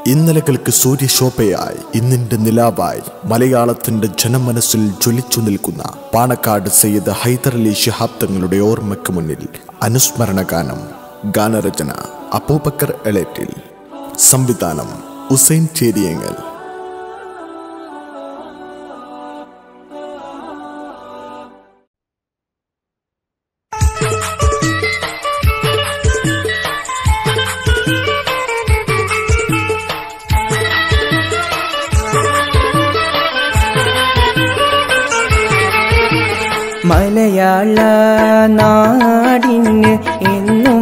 ഇന്നലകൾക്ക് സൂര്യശോഭയായി ഇന്നിന്റെ നിലാവായി മലയാളത്തിന്റെ ജനമനസ്സിൽ ജ്വലിച്ചു നിൽക്കുന്ന പാണക്കാട് സയ്യിദ് ഹൈദരലി ശിഹാബ് തങ്ങളുടെ ഓർമ്മയ്ക്ക് മുന്നിൽ അനുസ്മരണ ഗാനം ഗാനരചന അബൂബക്കർ എളേറ്റിൽ സംവിധാനം ഉസൈൻ ചേരിയങ്ങൽ മലയാള നാടിന് എന്നും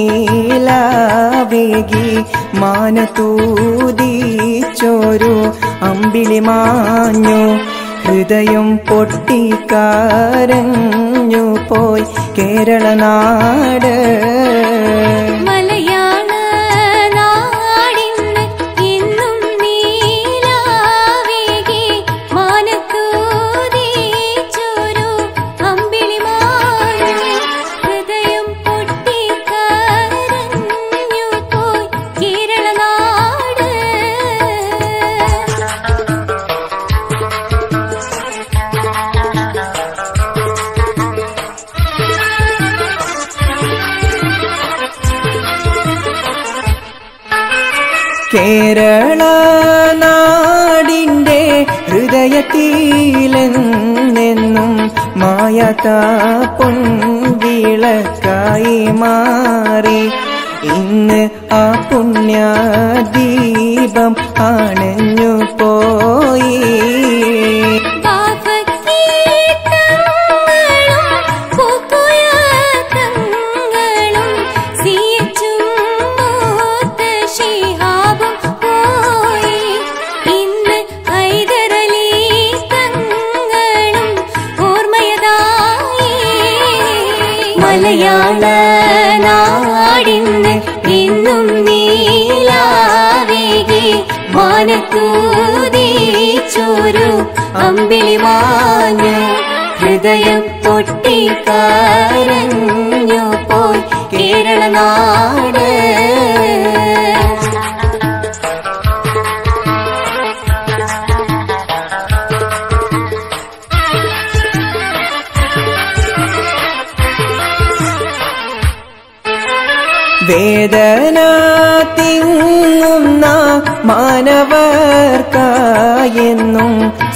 നീലാവേകി മാനത്തൂതിച്ചോരു അമ്പിളി മാഞ്ഞു ഹൃദയം പൊട്ടിക്കാരഞ്ഞു പോയി കേരള നാട് മലയാള നാടിന്ന് എന്നും നീലാവേകി മാനത്തൂതിച്ചൊരു അമ്പിളിമാഞ്ഞു ഹൃദയം പൊട്ടിക്കരഞ്ഞു പോയി കേരള നാട് കേരള നാടിൻ്റെ ഹൃദയത്തിലെന്നെന്നും മായാത്ത പൊൻവിളക്കായി മാറി ഇന്ന് ആ പുണ്യദീപം അണഞ്ഞു പോയി പാപക്കീർത്തങ്ങളും പൂക്കുയത്തങ്ങളും സിയച്ചും മൂത്ത ശിഹാബും പോയി. ഇന്ന് ഹൈദരലി തങ്ങളും ഓർമ്മയതായി. മലയാള നാടിന്ന് ഇന്നും നീലാവേകി മാനത്തൂതിച്ചൊരു അമ്പിളി മാഞ്ഞു ഹൃദയം പൊട്ടിക്കരഞ്ഞു പോയി കേരള നാട് വേദന തിങ്ങുന്ന മാനവർക്കായെന്നും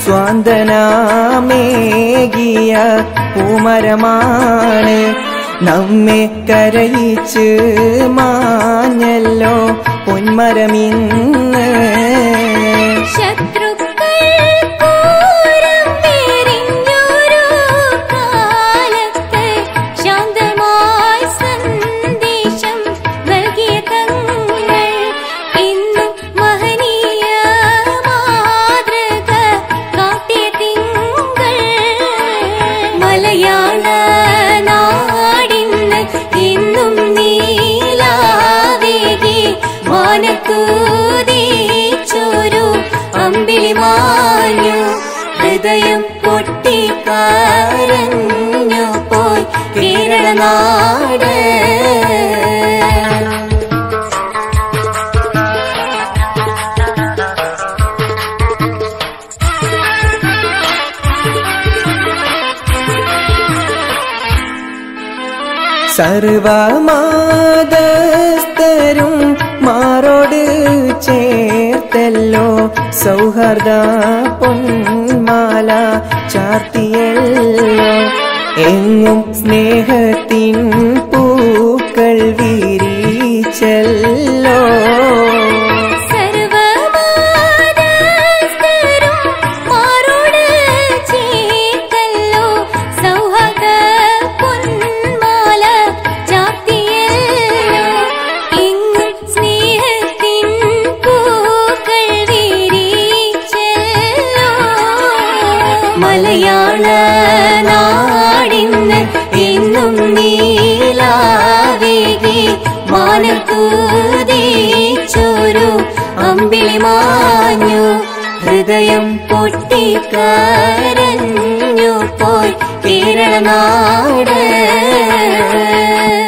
സ്വാന്തനാമേകിയ പൂമരമാണ് നമ്മെ കരയിച്ച് മാഞ്ഞല്ലോ പൊന്മരമിന്ന് ശത്രുക്കൾ പൂരം പിരിഞ്ഞൊരു കാലത്ത് ശാന്തമായി സന്ദേശം നൽകിയ തങ്ങൾ ഇന്നും മഹനീയ മാതൃക കാട്ടിയ തിങ്കൾ മലയാള നാടിന്ന് ഇന്നും നീലാവേകി മാനത്തൂതിച്ചൊരു അമ്പിളി മാഞ്ഞു ഹൃദയം പൊട്ടിക്കരഞ്ഞു പോയി കേരള നാട് സർവമാതസ്തരും മാറോട് ചേർത്തല്ലോ സൗഹൃദ പൊന്മാല ചാർത്തിയല്ലോ എങ്ങും സ്നേഹത്തിൻ പൂക്കൾ വിരിച്ചല്ലോ സർവമാനസ്തരും മാറോട് ചേർത്തല്ലോ സൗഹൃദ പൊന്മാല ചാർത്തിയല്ലോ ഇങ്ങും സ്നേഹത്തിൻ പൂക്കൾ വിരിച്ചല്ലോ മലയാള നാടിന്ന് എന്നും നീലാവേകി മാനത്തൂതിച്ചൊരു അമ്പിളി മാഞ്ഞു ഹൃദയം പൊട്ടിക്കരഞ്ഞു പോയി കേരള നാട്